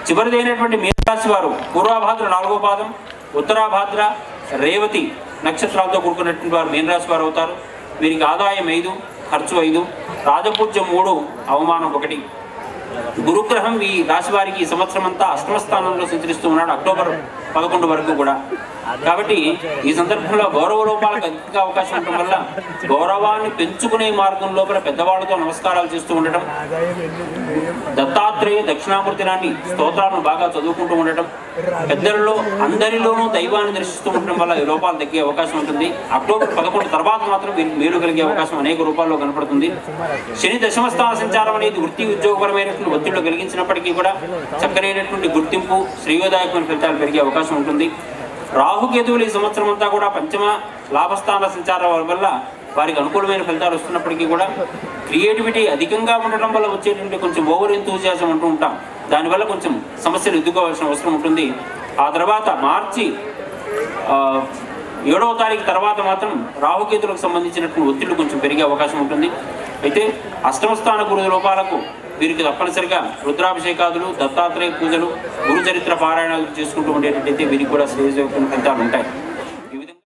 చివరిదైనటువంటి మీనరాశి వారు పూర్వాభాద్ర నాలుగో పాదం ఉత్తరాభాద్ర రేవతి నక్షత్రాలతో కూడుకున్నటువంటి వారు మీనరాశి వారు అవుతారు వీరికి ఆదాయం ఐదు ఖర్చు ఐదు రాజపూజ్యం మూడు అవమానం ఒకటి గురుగ్రహం ఈ రాశి వారికి ఈ సంవత్సరం అంతా అష్టమ స్థానంలో సంచరిస్తూ ఉన్నాడు అక్టోబర్ పదకొండు వరకు కూడా కాబట్టి ఈ సందర్భంలో గౌరవ లోపాలకు అధికంగా అవకాశం ఉండటం వల్ల గౌరవాన్ని పెంచుకునే మార్గం లోపల పెద్దవాళ్ళతో నమస్కారాలు చేస్తూ ఉండటం దత్తాత్రేయ దక్షిణామూర్తి లాంటి స్తోత్రాలను బాగా చదువుకుంటూ ఉండటం పెద్దలలో అందరిలోనూ దైవాన్ని దర్శిస్తూ ఉండటం వల్ల ఈ లోపాలు తగ్గే అవకాశం ఉంటుంది అక్టోబర్ పదకొండు తర్వాత మాత్రం వీరికి మేలు కలిగే అవకాశం అనేక రూపాల్లో కనపడుతుంది శని దశమ స్థాన సంచారం అనేది వృత్తి ఉద్యోగపరమైనటువంటి ఒత్తిళ్లు కలిగించినప్పటికీ కూడా చక్కనైనటువంటి గుర్తింపు శ్రేయోదాయకమైన ఫలితాలు పెరిగే అవకాశం ఉంటుంది రాహుకేతువులు ఈ సంవత్సరం అంతా కూడా పంచమ లాభస్థాన సంచారం వల్ల వారికి అనుకూలమైన ఫలితాలు వస్తున్నప్పటికీ కూడా క్రియేటివిటీ అధికంగా ఉండటం వల్ల వచ్చేటువంటి కొంచెం ఓవర్ ఎంతూజియాజం అంటూ ఉంటాం దానివల్ల కొంచెం సమస్యలు ఎదుర్కోవాల్సిన అవసరం ఉంటుంది ఆ తర్వాత మార్చి ఆ, ఏడవ తారీఖు తర్వాత మాత్రం రాహుకేతులకు సంబంధించినటువంటి ఒత్తిళ్లు కొంచెం పెరిగే అవకాశం ఉంటుంది అయితే అష్టమ స్థాన గురు లోపాలకు వీరికి తప్పనిసరిగా రుద్రాభిషేకాదులు దత్తాత్రేయ పూజలు గురు చరిత్ర పారాయణాలు చేసుకుంటూ ఉండేటట్టయితే వీరికి కూడా శ్రేయస్కరమైన ఫలితాలు ఉంటాయి